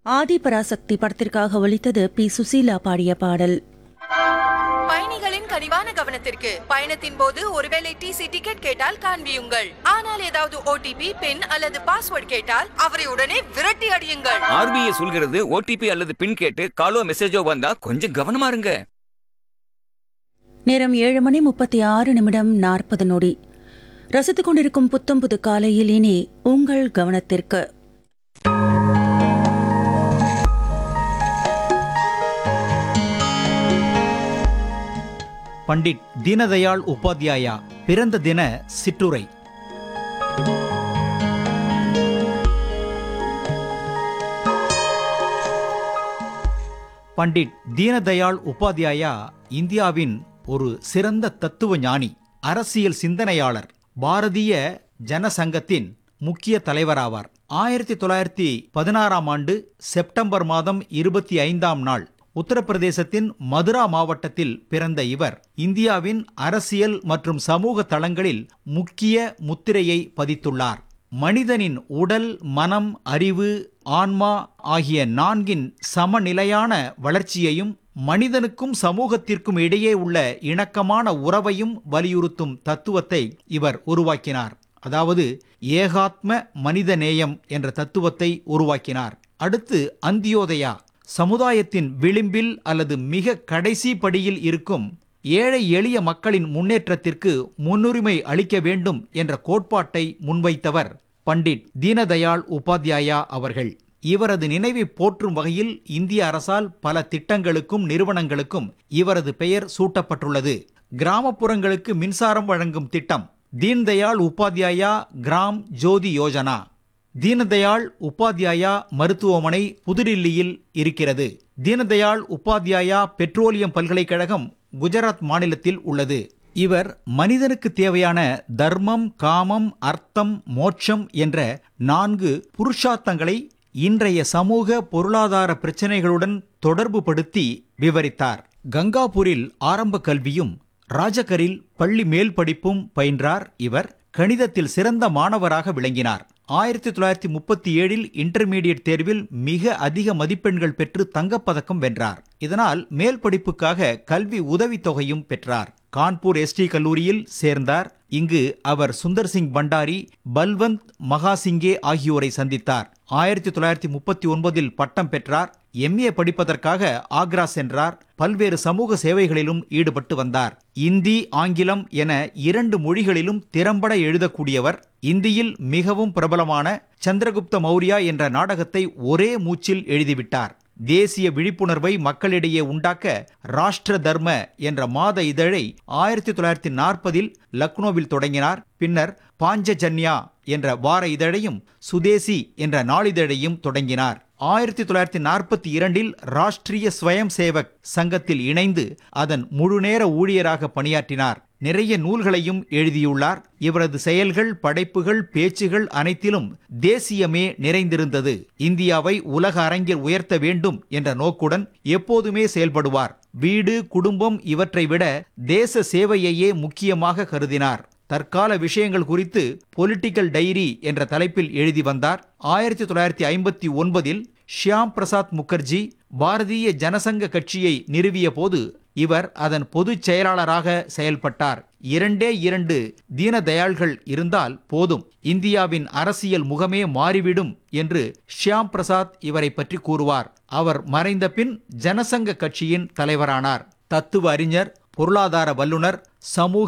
ஆதிபராசக்தி படத்திற்காக ஒலித்தது பி சுசீலா பாடிய பாடல் பயணிகளின் கனிவான கவனத்திற்கு பயணத்தின் போது ஒருவேளை டிசி டிக்கெட் கேட்டால் காண்பியுங்கள் ஆனால் ஏதாவது ஓடிபி பின் அல்லது பாஸ்வேர்ட் கேட்டால் அவரை உடனே விரட்டி அடியுங்கள் ஆர்பிஐ சொல்கிறது ஓடிபி அல்லது பின் கேட்டு காலோ மெசேஜோ வந்தா கொஞ்சம் கவனமா இருங்க நேரம் ஏழு மணி முப்பத்தி ஆறு நிமிடம் நாற்பது நொடி ரசித்துக் கொண்டிருக்கும் புத்தம் புது காலையில் இனி உங்கள் கவனத்திற்கு பண்டிட் தீனதயாள் உபாத்யாயா பிறந்த தின சிற்றுரை பண்டிட் தீனதயாள் உபாத்யாயா இந்தியாவின் ஒரு சிறந்த தத்துவ ஞானி அரசியல் சிந்தனையாளர் பாரதிய ஜனசங்கத்தின் முக்கிய தலைவராவார் ஆயிரத்தி தொள்ளாயிரத்தி பதினாறாம் ஆண்டு செப்டம்பர் மாதம் இருபத்தி ஐந்தாம் நாள் உத்தரப்பிரதேசத்தின் மதுரா மாவட்டத்தில் பிறந்த இவர் இந்தியாவின் அரசியல் மற்றும் சமூக தளங்களில் முக்கிய முத்திரையை பதித்துள்ளார் மனிதனின் உடல் மனம் அறிவு ஆன்மா ஆகிய நான்கின் சமநிலையான வளர்ச்சியையும் மனிதனுக்கும் சமூகத்திற்கும் இடையே உள்ள இணக்கமான உறவையும் வலியுறுத்தும் தத்துவத்தை இவர் உருவாக்கினார் அதாவது ஏகாத்ம மனிதநேயம் என்ற தத்துவத்தை உருவாக்கினார் அடுத்து அந்தியோதயா சமுதாயத்தின் விளிம்பில் அல்லது மிக கடைசி படியில் இருக்கும் ஏழை எளிய மக்களின் முன்னேற்றத்திற்கு முன்னுரிமை அளிக்க வேண்டும் என்ற கோட்பாட்டை முன்வைத்தவர் பண்டிட் தீனதயாள் உபாத்யாயா அவர்கள் இவரது நினைவை போற்றும் வகையில் இந்திய அரசால் பல திட்டங்களுக்கும் நிறுவனங்களுக்கும் இவரது பெயர் சூட்டப்பட்டுள்ளது கிராமப்புறங்களுக்கு மின்சாரம் வழங்கும் திட்டம் தீன்தயாள் உபாத்யாயா கிராம் ஜோதி யோஜனா தீனதயாள் உபாத்யாயா மருத்துவமனை புதுடில்லியில் இருக்கிறது தீனதயாள் உபாத்யாயா பெட்ரோலியம் பல்கலைக்கழகம் குஜராத் மாநிலத்தில் உள்ளது இவர் மனிதனுக்கு தேவையான தர்மம் காமம் அர்த்தம் மோட்சம் என்ற நான்கு புருஷார்த்தங்களை இன்றைய சமூக பொருளாதார பிரச்சனைகளுடன் தொடர்புபடுத்தி விவரித்தார் கங்காபூரில் ஆரம்ப கல்வியும் ராஜகரில் பள்ளி மேல் படிப்பும் பயின்றார் இவர் கணிதத்தில் சிறந்த மாணவராக விளங்கினார் ஆயிரத்தி தொள்ளாயிரத்தி முப்பத்தி ஏழில் இன்டர்மீடியட் தேர்வில் மிக அதிக மதிப்பெண்கள் பெற்று தங்கப்பதக்கம் வென்றார் இதனால் மேல் படிப்புக்காக கல்வி உதவித்தொகையும் பெற்றார் கான்பூர் எஸ்டி கல்லூரியில் சேர்ந்தார் இங்கு அவர் சுந்தர் சிங் பண்டாரி பல்வந்த் மகாசிங்கே ஆகியோரை சந்தித்தார் ஆயிரத்தி தொள்ளாயிரத்தி முப்பத்தி ஒன்பதில் பட்டம் பெற்றார் எம்ஏ படிப்பதற்காக ஆக்ரா சென்றார் பல்வேறு சமூக சேவைகளிலும் ஈடுபட்டு வந்தார் இந்தி ஆங்கிலம் என இரண்டு மொழிகளிலும் திறம்பட எழுதக்கூடியவர் இந்தியில் மிகவும் பிரபலமான சந்திரகுப்த மௌரியா என்ற நாடகத்தை ஒரே மூச்சில் எழுதிவிட்டார் தேசிய விழிப்புணர்வை மக்களிடையே உண்டாக்க ராஷ்டிர தர்ம என்ற மாத இதழை ஆயிரத்தி தொள்ளாயிரத்தி நாற்பதில் லக்னோவில் தொடங்கினார் பின்னர் பாஞ்சஜன்யா என்ற வார இதழையும் சுதேசி என்ற நாளிதழையும் தொடங்கினார் ஆயிரத்தி தொள்ளாயிரத்தி நாற்பத்தி இரண்டில் ராஷ்டிரிய ஸ்வயம் சேவக் சங்கத்தில் இணைந்து அதன் முழுநேர ஊழியராக பணியாற்றினார் நிறைய நூல்களையும் எழுதியுள்ளார் இவரது செயல்கள் படைப்புகள் பேச்சுகள் அனைத்திலும் தேசியமே நிறைந்திருந்தது இந்தியாவை உலக அரங்கில் உயர்த்த வேண்டும் என்ற நோக்குடன் எப்போதுமே செயல்படுவார் வீடு குடும்பம் இவற்றை விட தேச சேவையையே முக்கியமாக கருதினார் தற்கால விஷயங்கள் குறித்து பொலிட்டிக்கல் டைரி என்ற தலைப்பில் எழுதி வந்தார் ஆயிரத்தி தொள்ளாயிரத்தி ஐம்பத்தி ஒன்பதில் ஷியாம் பிரசாத் முகர்ஜி பாரதிய ஜனசங்க கட்சியை நிறுவிய போது இவர் அதன் பொதுச் செயலாளராக செயல்பட்டார் இரண்டே இரண்டு தீனதயாள்கள் இருந்தால் போதும் இந்தியாவின் அரசியல் முகமே மாறிவிடும் என்று ஷியாம் பிரசாத் இவரை பற்றி கூறுவார் அவர் மறைந்த பின் ஜனசங்க கட்சியின் தலைவரானார் தத்துவ அறிஞர் பொருளாதார வல்லுனர் சமூக